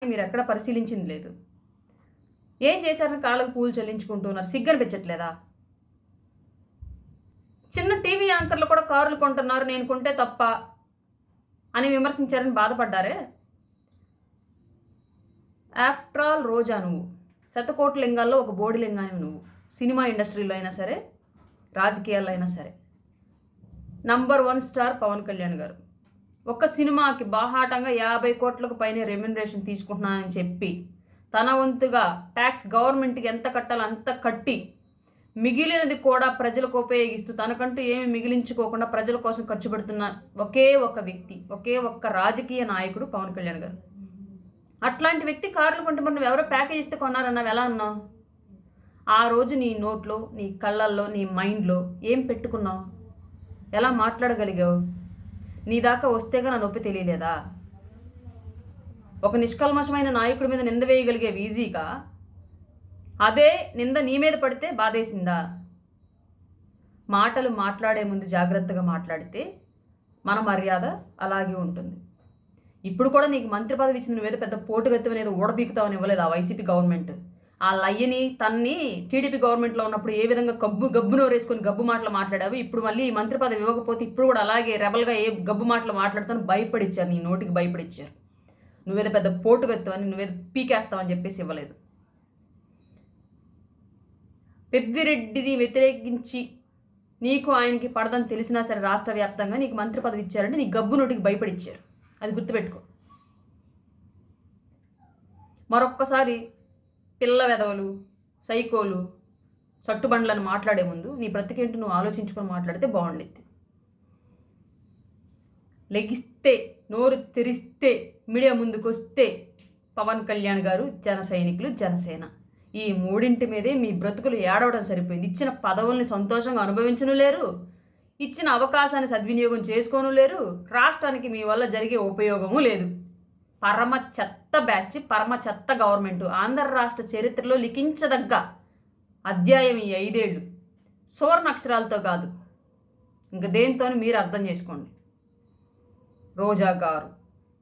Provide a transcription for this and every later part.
మీరు ఎక్కడ పరిశీలించింది లేదు ఏం చేశారని కాళ్ళకు పూలు చెల్లించుకుంటున్నారు సిగ్గనిపించట్లేదా చిన్న టీవీ యాంకర్లు కూడా కారులు కొంటున్నారు నేను కొంటే తప్ప అని విమర్శించారని బాధపడ్డారే ఆఫ్టర్ ఆల్ రోజా నువ్వు శతకోటి లింగాల్లో ఒక బోడి లింగాన్ని నువ్వు సినిమా ఇండస్ట్రీలో అయినా సరే రాజకీయాల్లో అయినా సరే number one star Pawan Kalyan garu ఒక్క సినిమాకి బాహాటంగా యాభై కోట్లకు పైన రెమ్యునరేషన్ తీసుకుంటున్నానని చెప్పి తన వంతుగా ట్యాక్స్ గవర్నమెంట్కి ఎంత కట్టాలో అంత కట్టి మిగిలినది కూడా ప్రజలకు ఉపయోగిస్తూ తనకంటూ ఏమి మిగిలించుకోకుండా ప్రజల కోసం ఖర్చు పెడుతున్న ఒకే ఒక వ్యక్తి ఒకే ఒక్క రాజకీయ నాయకుడు పవన్ కళ్యాణ్ గారు అట్లాంటి వ్యక్తి కార్లు కొంటే మరి నువ్వు ఎవరో ప్యాకేజ్ ఇస్తే కొన్నారన్నావు ఎలా అన్నావు ఆ రోజు నీ నోట్లో నీ కళ్ళల్లో నీ మైండ్లో ఏం పెట్టుకున్నావు ఎలా మాట్లాడగలిగావు నీ దాకా వస్తేగా నా నొప్పి తెలియలేదా ఒక నిష్కల్మషమైన నాయకుడి మీద నింద వేయగలిగే ఈజీగా అదే నింద నీ మీద పడితే బాధేసిందా మాటలు మాట్లాడే ముందు జాగ్రత్తగా మాట్లాడితే మన మర్యాద అలాగే ఉంటుంది ఇప్పుడు కూడా నీకు మంత్రి పదవి ఇచ్చింది నువ్వేదో పెద్ద పోటుగత్తి అనేది ఊడబీకుతావని ఇవ్వలేదు ఆ వైసీపీ గవర్నమెంట్ ఆ లయ్యని తన్ని టీడీపీ గవర్నమెంట్లో ఉన్నప్పుడు ఏ విధంగా గబ్బు గబ్బు నోరేసుకొని గబ్బు మాటలు మాట్లాడావు ఇప్పుడు మళ్ళీ ఈ మంత్రి పదవి ఇవ్వకపోతే ఇప్పుడు కూడా అలాగే రెబల్గా ఏ గబ్బు మాటలు మాట్లాడుతాను భయపడిచ్చారు నీ నోటికి భయపడిచ్చారు నువ్వేదో పెద్ద పోటుగత్తావని నువ్వేదో పీకేస్తావని చెప్పేసి ఇవ్వలేదు పెద్దిరెడ్డిని వ్యతిరేకించి నీకు ఆయనకి పడదని తెలిసినా సరే రాష్ట్ర వ్యాప్తంగా నీకు మంత్రి పదవి ఇచ్చారంటే నీ గబ్బు నోటికి భయపడిచ్చారు అది గుర్తుపెట్టుకో మరొక్కసారి పిల్ల వెధవలు సైకోలు చట్టుబండ్లను మాట్లాడే ముందు నీ బ్రతికేంటి నువ్వు ఆలోచించుకొని మాట్లాడితే బాగుండేది లెగిస్తే నోరు తెరిస్తే మీడియా ముందుకు వస్తే పవన్ కళ్యాణ్ గారు జన సైనికులు జనసేన ఈ మూడింటి మీదే మీ బ్రతుకులు ఏడవడం సరిపోయింది ఇచ్చిన పదవుల్ని సంతోషంగా అనుభవించను లేరు ఇచ్చిన అవకాశాన్ని సద్వినియోగం చేసుకోను లేరు రాష్ట్రానికి మీ వల్ల జరిగే ఉపయోగము లేదు పరమ చెత్త బ్యాచ్ పరమ చెత్త గవర్నమెంట్ ఆంధ్ర రాష్ట్ర చరిత్రలో లిఖించదగ్గ అధ్యాయం ఈ ఐదేళ్ళు సువర్ణ అక్షరాలతో కాదు ఇంక దేంతో మీరు అర్థం చేసుకోండి రోజా గారు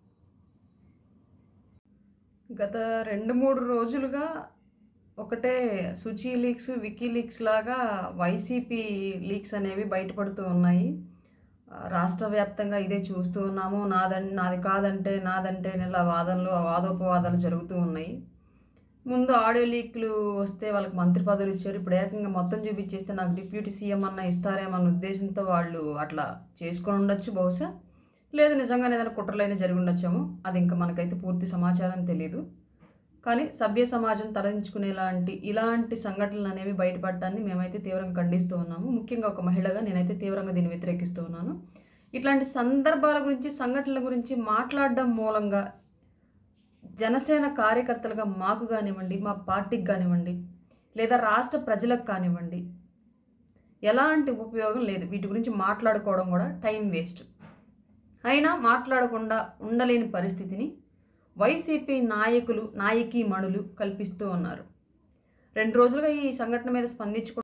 గత రెండు మూడు రోజులుగా ఒకటే సుచి లీక్స్ వికీ లీక్స్ లాగా వైసీపీ లీక్స్ అనేవి బయటపడుతూ ఉన్నాయి ఆ, రాష్ట్ర వ్యాప్తంగా ఇదే చూస్తూ ఉన్నాము నాదం నాది కాదంటే నాదంటే ఇలా వాదనలు వాదోపవాదాలు జరుగుతూ ఉన్నాయి ముందు ఆడియో లీక్లు వస్తే వాళ్ళకి మంత్రి పదవులు ఇచ్చారు ఇప్పుడు ఏకంగా మొత్తం చూపించేస్తే నాకు డిప్యూటీ సీఎం అన్న ఇస్తారేమన్న ఉద్దేశంతో వాళ్ళు అట్లా చేసుకొని ఉండొచ్చు బహుశా లేదు నిజంగానే ఏదైనా కుట్రలైనా జరిగి ఉండొచ్చేమో అది ఇంకా మనకైతే పూర్తి సమాచారం తెలియదు కానీ సభ్య సమాజం తలదించుకునేలాంటి ఇలాంటి సంఘటనలు అనేవి బయటపడటాన్ని మేమైతే తీవ్రంగా ఖండిస్తూ ఉన్నాము ముఖ్యంగా ఒక మహిళగా నేనైతే తీవ్రంగా దీన్ని వ్యతిరేకిస్తూ ఉన్నాను ఇట్లాంటి సందర్భాల గురించి సంఘటనల గురించి మాట్లాడడం మూలంగా జనసేన కార్యకర్తలుగా మాకు కానివ్వండి మా పార్టీకి కానివ్వండి లేదా రాష్ట్ర ప్రజలకు కానివ్వండి ఎలాంటి ఉపయోగం లేదు వీటి గురించి మాట్లాడుకోవడం కూడా టైం వేస్ట్ అయినా మాట్లాడకుండా ఉండలేని పరిస్థితిని వైసీపీ నాయకులు నాయకీ మణులు కల్పిస్తూ ఉన్నారు రెండు రోజులుగా ఈ సంఘటన మీద స్పందించుకుంటూ